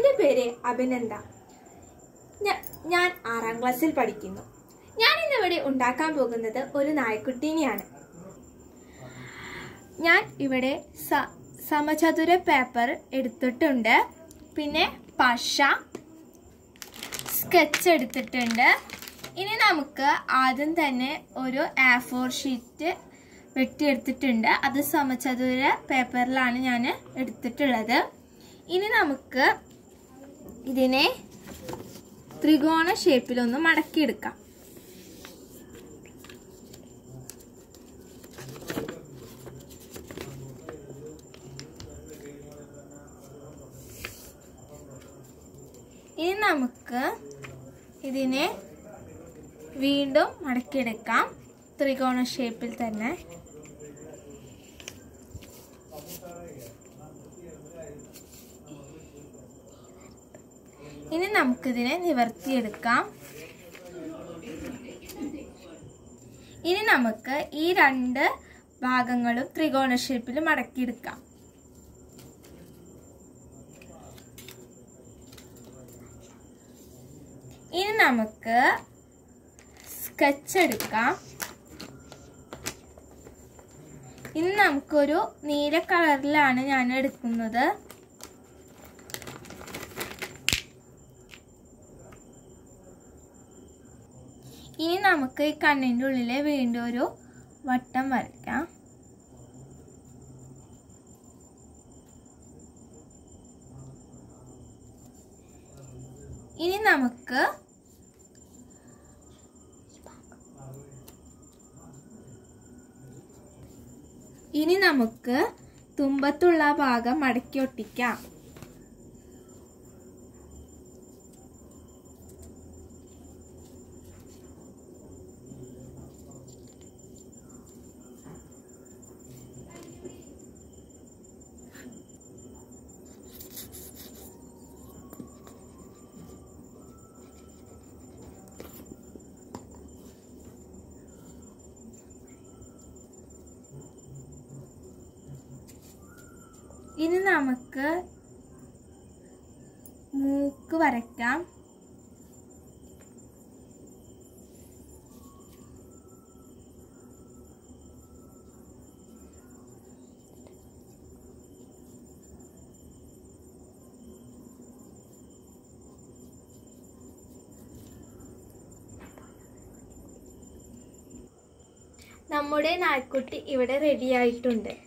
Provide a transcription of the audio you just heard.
എൻ്റെ പേര് അഭിനന്ദ ഞ- ഞാൻ ആറാം ക്ലാസ്സിൽ പഠിക്കുന്നു ഞാൻ ഇന്നിവിടെ ഉണ്ടാക്കാൻ പോകുന്നത് ഒരു നായ്ക്കുട്ടീനെയാണ് ഞാൻ ഇവിടെ സ- സമചതുര പേപ്പർ എടുത്തിട്ടുണ്ട് പിന്നെ പശ സ്കെച്ച് എടുത്തിട്ടുണ്ട് ഇനി നമുക്ക് ആദ്യം തന്നെ ഒരു എ ഫോർ ഷീറ്റ് വെട്ടിയെടുത്തിട്ടുണ്ട് അത് സമചതുര പേപ്പറിലാണ് ഞാൻ എടുത്തിട്ടുള്ളത് ഇനി നമുക്ക് ഇതിനെ ത്രികോണ ഷേപ്പിലൊന്ന് മടക്കിയെടുക്കാം ഇനി നമുക്ക് ഇതിനെ വീണ്ടും മടക്കിയെടുക്കാം ത്രികോണ ഷേപ്പിൽ തന്നെ ഇനി നമുക്കിതിനെ നിവർത്തിയെടുക്കാം ഇനി നമുക്ക് ഈ രണ്ട് ഭാഗങ്ങളും ത്രികോണ ഷേപ്പിൽ മടക്കിയെടുക്കാം ഇനി നമുക്ക് സ്കെച്ച് എടുക്കാം ഇനി നമുക്കൊരു നീല കളറിലാണ് ഞാൻ എടുക്കുന്നത് ഇനി നമുക്ക് ഈ കണ്ണിൻ്റെ ഉള്ളിൽ വീണ്ടും ഒരു വട്ടം വരയ്ക്കാം ഇനി നമുക്ക് ഇനി നമുക്ക് തുമ്പത്തുള്ള ഭാഗം മടക്കി ഒട്ടിക്കാം ഇനി നമുക്ക് മൂക്ക് വരയ്ക്കാം നമ്മുടെ നായ്ക്കുട്ടി ഇവിടെ റെഡി ആയിട്ടുണ്ട്